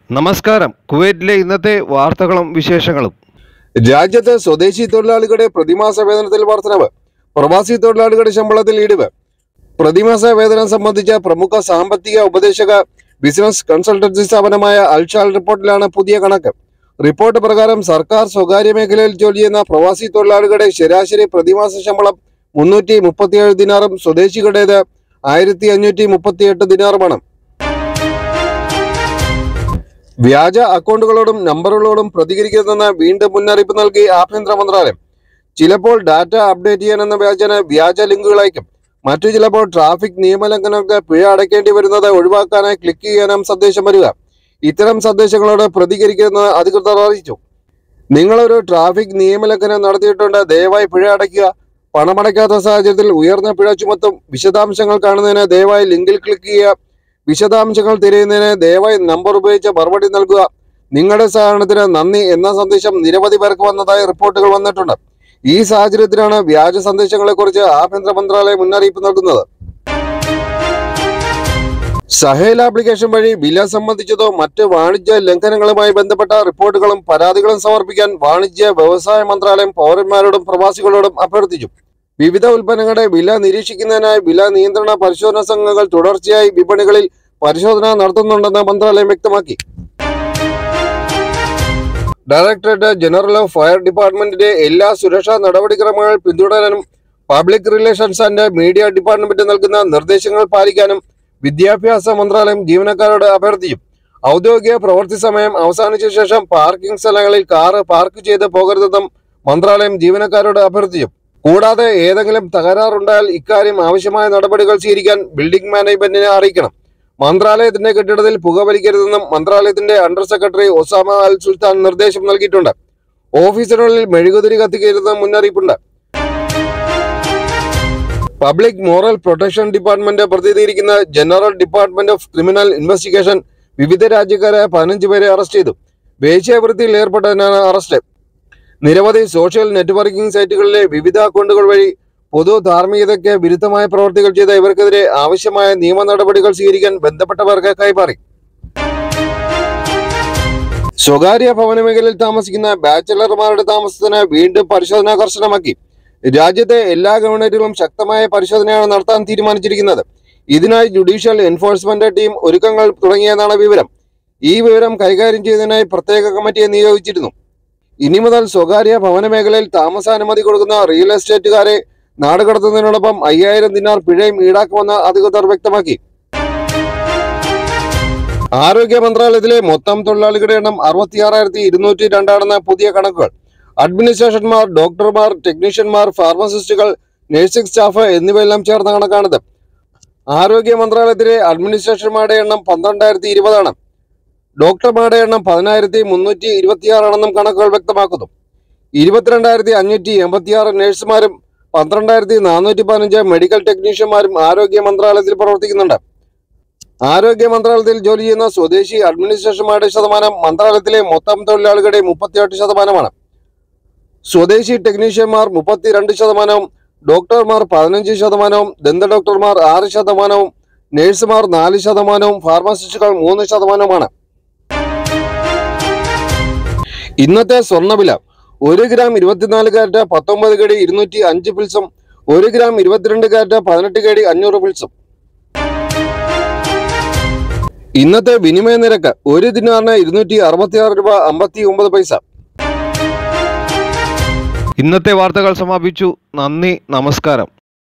നമസ്കാരം കുവൈറ്റിലെ ഇന്നത്തെ വാർത്തകളും വിശേഷങ്ങളും രാജ്യത്ത് സ്വദേശി തൊഴിലാളികളുടെ പ്രതിമാസ വേതനത്തിൽ വർധനവ് പ്രവാസി തൊഴിലാളികളുടെ ശമ്പളത്തിൽ ഇടിവ് പ്രതിമാസ വേതനം സംബന്ധിച്ച പ്രമുഖ സാമ്പത്തിക ഉപദേശക ബിസിനസ് കൺസൾട്ടൻസി സ്ഥാപനമായ അൽഷാൽ റിപ്പോർട്ടിലാണ് പുതിയ കണക്ക് റിപ്പോർട്ട് പ്രകാരം സർക്കാർ സ്വകാര്യ മേഖലയിൽ ജോലി ചെയ്യുന്ന പ്രവാസി തൊഴിലാളികളുടെ ശരാശരി പ്രതിമാസ ശമ്പളം മുന്നൂറ്റി മുപ്പത്തിയേഴ് ദിനാറും സ്വദേശികളുടേത് ആയിരത്തി അഞ്ഞൂറ്റി മുപ്പത്തിയെട്ട് ദിനാറുമാണ് വ്യാജ അക്കൗണ്ടുകളോടും നമ്പറുകളോടും പ്രതികരിക്കരുതെന്ന് വീണ്ടും മുന്നറിയിപ്പ് നൽകി ആഭ്യന്തര മന്ത്രാലയം ചിലപ്പോൾ ഡാറ്റ അപ്ഡേറ്റ് ചെയ്യാനെന്ന വ്യാജന വ്യാജ ലിങ്കുകൾ അയക്കും മറ്റു ചിലപ്പോൾ ട്രാഫിക് നിയമലംഘനങ്ങൾക്ക് പിഴ അടയ്ക്കേണ്ടി വരുന്നത് ഒഴിവാക്കാനായി ക്ലിക്ക് ചെയ്യാനും സന്ദേശം വരിക ഇത്തരം സന്ദേശങ്ങളോട് പ്രതികരിക്കരുതെന്ന് അധികൃതർ അറിയിച്ചു നിങ്ങളൊരു ട്രാഫിക് നിയമലംഘനം നടത്തിയിട്ടുണ്ട് ദയവായി പിഴ അടയ്ക്കുക പണമടയ്ക്കാത്ത സാഹചര്യത്തിൽ ഉയർന്ന പിഴ ചുമത്തും വിശദാംശങ്ങൾ കാണുന്നതിന് ദയവായി ലിങ്കിൽ ക്ലിക്ക് ചെയ്യുക വിശദാംശങ്ങൾ തിരയുന്നതിന് ദയവായി നമ്പർ ഉപയോഗിച്ച് മറുപടി നൽകുക നിങ്ങളുടെ സഹകരണത്തിന് നന്ദി എന്ന സന്ദേശം നിരവധി പേർക്ക് വന്നതായി റിപ്പോർട്ടുകൾ വന്നിട്ടുണ്ട് ഈ സാഹചര്യത്തിലാണ് വ്യാജ സന്ദേശങ്ങളെക്കുറിച്ച് ആഭ്യന്തര മന്ത്രാലയം മുന്നറിയിപ്പ് നൽകുന്നത് സഹേൽ ആപ്ലിക്കേഷൻ വഴി വില സംബന്ധിച്ചതോ മറ്റ് വാണിജ്യ ലംഘനങ്ങളുമായി ബന്ധപ്പെട്ട റിപ്പോർട്ടുകളും പരാതികളും സമർപ്പിക്കാൻ വാണിജ്യ വ്യവസായ മന്ത്രാലയം പൗരന്മാരോടും പ്രവാസികളോടും അഭ്യർത്ഥിച്ചു വിവിധ ഉൽപ്പന്നങ്ങളുടെ വില നിരീക്ഷിക്കുന്നതിനായി വില നിയന്ത്രണ പരിശോധനാ സംഘങ്ങൾ തുടർച്ചയായി വിപണികളിൽ പരിശോധന നടത്തുന്നുണ്ടെന്ന് മന്ത്രാലയം വ്യക്തമാക്കി ഡയറക്ടറേറ്റ് ജനറൽ ഓഫ് ഫയർ ഡിപ്പാർട്ട്മെന്റിന്റെ എല്ലാ സുരക്ഷാ നടപടിക്രമങ്ങൾ പിന്തുടരാനും public relations and media department നൽകുന്ന നിർദ്ദേശങ്ങൾ പാലിക്കാനും വിദ്യാഭ്യാസ മന്ത്രാലയം ജീവനക്കാരോട് അഭ്യർത്ഥിച്ചു ഔദ്യോഗിക പ്രവൃത്തി സമയം അവസാനിച്ച ശേഷം പാർക്കിംഗ് സ്ഥലങ്ങളിൽ കാറ് പാർക്ക് ചെയ്ത് പോകരുതെന്നും മന്ത്രാലയം ജീവനക്കാരോട് അഭ്യർത്ഥിച്ചു കൂടാതെ ഏതെങ്കിലും തകരാറുണ്ടായാൽ ഇക്കാര്യം ആവശ്യമായ നടപടികൾ സ്വീകരിക്കാൻ ബിൽഡിംഗ് മാനേജ്മെന്റിനെ അറിയിക്കണം മന്ത്രാലയത്തിന്റെ കെട്ടിടത്തിൽ പുകവലിക്കരുതെന്നും മന്ത്രാലയത്തിന്റെ under secretary Osama Al Sultan നിർദ്ദേശം നൽകിയിട്ടുണ്ട് ഓഫീസിനുള്ളിൽ മെഴുകുതിരി കത്തിക്കരുതെന്നും മുന്നറിയിപ്പുണ്ട് പബ്ലിക് മോറൽ പ്രൊട്ടക്ഷൻ ഡിപ്പാർട്ട്മെന്റ് പ്രതിനിധീകരിക്കുന്ന general department of criminal investigation വിവിധ രാജ്യക്കാരായ പതിനഞ്ച് പേരെ അറസ്റ്റ് ചെയ്തു വേശ്യാവൃത്തിയിൽ ഏർപ്പെട്ടതിനാണ് അറസ്റ്റ് നിരവധി സോഷ്യൽ നെറ്റ്വർക്കിംഗ് സൈറ്റുകളിലെ വിവിധ അക്കൗണ്ടുകൾ വഴി പൊതു ധാർമ്മികതയ്ക്ക് വിരുദ്ധമായ പ്രവർത്തികൾ ചെയ്ത ഇവർക്കെതിരെ ആവശ്യമായ നിയമ നടപടികൾ സ്വീകരിക്കാൻ ബന്ധപ്പെട്ടവർക്ക് കൈമാറി സ്വകാര്യ ഭവന മേഖലയിൽ താമസിക്കുന്ന ബാച്ചലർമാരുടെ താമസത്തിന് വീണ്ടും പരിശോധന കർശനമാക്കി രാജ്യത്തെ എല്ലാ ഗവൺമെന്റുകളും ശക്തമായ പരിശോധനയാണ് നടത്താൻ തീരുമാനിച്ചിരിക്കുന്നത് ഇതിനായി ജുഡീഷ്യൽ എൻഫോഴ്സ്മെന്റ് ടീം ഒരുക്കങ്ങൾ തുടങ്ങിയെന്നാണ് വിവരം ഈ വിവരം കൈകാര്യം ചെയ്യുന്നതിനായി പ്രത്യേക കമ്മിറ്റിയെ നിയോഗിച്ചിരുന്നു ഇനി മുതൽ സ്വകാര്യ ഭവന മേഖലയിൽ താമസാനുമതി കൊടുക്കുന്ന റിയൽ എസ്റ്റേറ്റുകാരെ നാടുകടത്തുന്നതിനോടൊപ്പം അയ്യായിരം ദിനാർ പിഴയും ഈടാക്കുമെന്ന് അധികൃതർ വ്യക്തമാക്കി ആരോഗ്യ മന്ത്രാലയത്തിലെ മൊത്തം തൊഴിലാളികളുടെ എണ്ണം അറുപത്തിയാറായിരത്തി ഇരുന്നൂറ്റി രണ്ടാണെന്ന പുതിയ കണക്കുകൾ അഡ്മിനിസ്ട്രേഷന്മാർ ഡോക്ടർമാർ ടെക്നീഷ്യന്മാർ ഫാർമസിസ്റ്റുകൾ നഴ്സിംഗ് സ്റ്റാഫ് എന്നിവയെല്ലാം ചേർന്ന കണക്കാണിത് ആരോഗ്യ മന്ത്രാലയത്തിലെ അഡ്മിനിസ്ട്രേഷന്മാരുടെ എണ്ണം പന്ത്രണ്ടായിരത്തി ഇരുപതാണ് ഡോക്ടർമാരുടെ എണ്ണം പതിനായിരത്തി മുന്നൂറ്റി ഇരുപത്തിയാറാണെന്നും കണക്കുകൾ വ്യക്തമാക്കുന്നു ഇരുപത്തിരണ്ടായിരത്തി അഞ്ഞൂറ്റി എൺപത്തിയാറ് നഴ്സുമാരും പന്ത്രണ്ടായിരത്തി നാനൂറ്റി പതിനഞ്ച് മെഡിക്കൽ ടെക്നീഷ്യന്മാരും ആരോഗ്യ മന്ത്രാലയത്തിൽ പ്രവർത്തിക്കുന്നുണ്ട് ആരോഗ്യ മന്ത്രാലയത്തിൽ ജോലി ചെയ്യുന്ന സ്വദേശി അഡ്മിനിസ്ട്രേഷന്മാരുടെ ശതമാനം മന്ത്രാലയത്തിലെ മൊത്തം തൊഴിലാളികളുടെ മുപ്പത്തിയെട്ട് ശതമാനമാണ് സ്വദേശി ടെക്നീഷ്യന്മാർ മുപ്പത്തിരണ്ട് ശതമാനവും ഡോക്ടർമാർ പതിനഞ്ച് ശതമാനവും ദന്ത ഡോക്ടർമാർ ആറ് ശതമാനവും നഴ്സുമാർ നാല് ശതമാനവും ഫാർമസിസ്റ്റുകൾ മൂന്ന് ശതമാനവുമാണ് ഇന്നത്തെ സ്വർണ്ണവില ഒരു ഗ്രാം ഇരുപത്തിനാല് കാരറ്റ് പത്തൊമ്പത് കടി ഇരുന്നൂറ്റി അഞ്ച് പിൽസും ഒരു ഗ്രാം ഇരുപത്തിരണ്ട് കാരറ്റ് പതിനെട്ട് കടി അഞ്ഞൂറ് പിൽസും ഇന്നത്തെ വിനിമയ നിരക്ക് ഒരു ദിനാറിന് ഇരുന്നൂറ്റി അറുപത്തി ആറ് രൂപ അമ്പത്തി ഒമ്പത് പൈസ ഇന്നത്തെ വാർത്തകൾ സമാപിച്ചു നന്ദി നമസ്കാരം